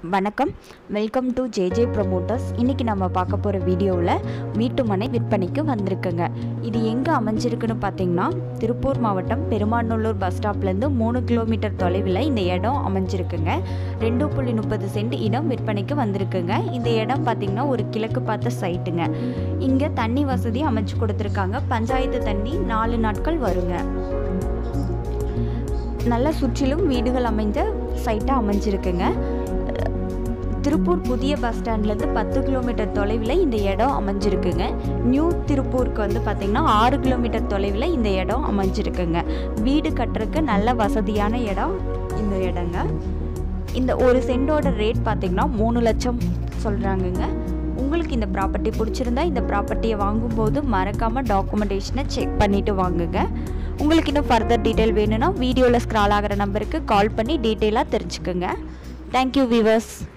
வணக்கம் welcome to JJ promoters இன்றைக்கி நம்ம பார்க்க போகிற வீடியோவில் வீட்டு மனை விற்பனைக்கு வந்திருக்குங்க இது எங்கே அமைஞ்சிருக்குன்னு பார்த்தீங்கன்னா திருப்பூர் மாவட்டம் பெருமாநல்லூர் பஸ் ஸ்டாப்லேருந்து மூணு கிலோமீட்டர் தொலைவில் இந்த இடம் அமைஞ்சிருக்குங்க ரெண்டு புள்ளி முப்பது சென்ட் இடம் விற்பனைக்கு வந்திருக்குங்க இந்த இடம் பார்த்திங்கன்னா ஒரு கிழக்கு பார்த்த சைட்டுங்க இங்கே தண்ணி வசதி அமைச்சு கொடுத்துருக்காங்க பஞ்சாயத்து தண்ணி நாலு நாட்கள் வருங்க நல்ல சுற்றிலும் வீடுகள் அமைந்த சைட்டாக அமைஞ்சிருக்குங்க திருப்பூர் புதிய பஸ் ஸ்டாண்ட்லேருந்து பத்து கிலோமீட்டர் தொலைவில் இந்த இடம் அமைஞ்சிருக்குங்க நியூ திருப்பூருக்கு வந்து பார்த்திங்கன்னா ஆறு கிலோமீட்டர் தொலைவில் இந்த இடம் அமைஞ்சிருக்குங்க வீடு கட்டுறதுக்கு நல்ல வசதியான இடம் இந்த இடங்க இந்த ஒரு சென்டோட ரேட் பார்த்திங்கன்னா மூணு லட்சம் சொல்கிறாங்கங்க உங்களுக்கு இந்த ப்ராப்பர்ட்டி பிடிச்சிருந்தா இந்த ப்ராப்பர்ட்டியை வாங்கும்போது மறக்காமல் டாக்குமெண்டேஷனை செக் பண்ணிவிட்டு வாங்குங்க உங்களுக்கு இன்னும் ஃபர்தர் டீட்டெயில் வேணும்னா வீடியோவில் ஸ்க்ரால் ஆகிற நம்பருக்கு கால் பண்ணி டீட்டெயிலாக தெரிஞ்சுக்குங்க தேங்க்யூ வீவர்ஸ்